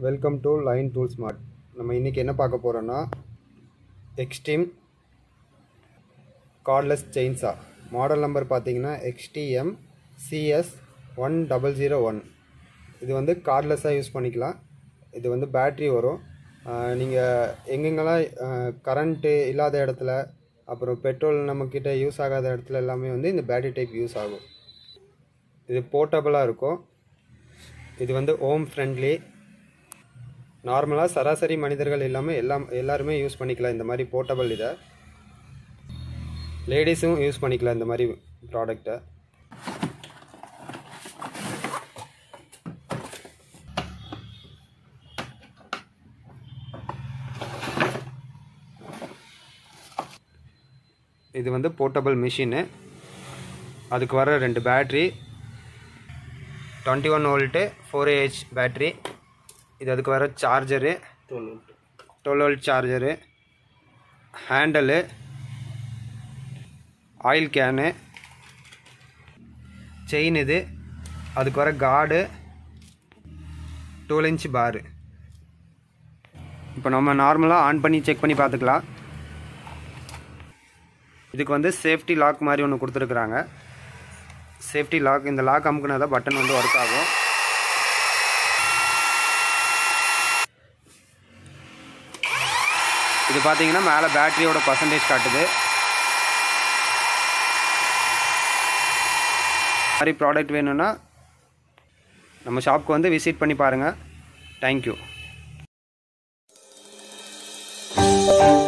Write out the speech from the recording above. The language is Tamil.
welcome to line tool smart நம்ம இன்றைக்கி என்ன பார்க்க போகிறோன்னா extreme cordless chainsaw model number பார்த்தீங்கன்னா XTM CS one double zero one இது வந்து கார்ட்லெஸ்ஸாக யூஸ் பண்ணிக்கலாம் இது வந்து பேட்ரி வரும் நீங்கள் எங்கெங்கெல்லாம் கரண்ட்டு இல்லாத இடத்துல அப்புறம் பெட்ரோல் நம்மக்கிட்ட யூஸ் ஆகாத இடத்துல எல்லாமே வந்து இந்த பேட்டரி டைப் யூஸ் ஆகும் இது போர்ட்டபுளாக இருக்கும் இது வந்து ஹோம் ஃப்ரெண்ட்லி நார்மலாக சராசரி மனிதர்கள் இல்லாமல் எல்லாம் எல்லாருமே யூஸ் பண்ணிக்கலாம் இந்த மாதிரி போர்ட்டபிள் இதை லேடிஸும் யூஸ் பண்ணிக்கலாம் இந்த மாதிரி ப்ராடக்டை இது வந்து போர்ட்டபிள் மிஷினு அதுக்கு வர ரெண்டு battery twenty one volt four AH battery இது அதுக்கு வர charger twelve volt charger handle oil can chain இது அதுக்கு வர கார்டு டுவெல் இன்ச் பாரு இப்போ நம்ம நார்மலாக ஆன் பண்ணி செக் பண்ணி பார்த்துக்கலாம் இதுக்கு வந்து சேஃப்டி லாக் மாதிரி ஒன்று கொடுத்துருக்குறாங்க சேஃப்டி லாக் இந்த லாக் அமுக்குனா தான் பட்டன் வந்து ஒர்க் ஆகும் இது பார்த்தீங்கன்னா மேலே பேட்டரியோட பர்சன்டேஜ் காட்டுது மாதிரி ப்ராடக்ட் வேணும்னா நம்ம ஷாப்க்கு வந்து விசிட் பண்ணி பாருங்கள் தேங்க்யூ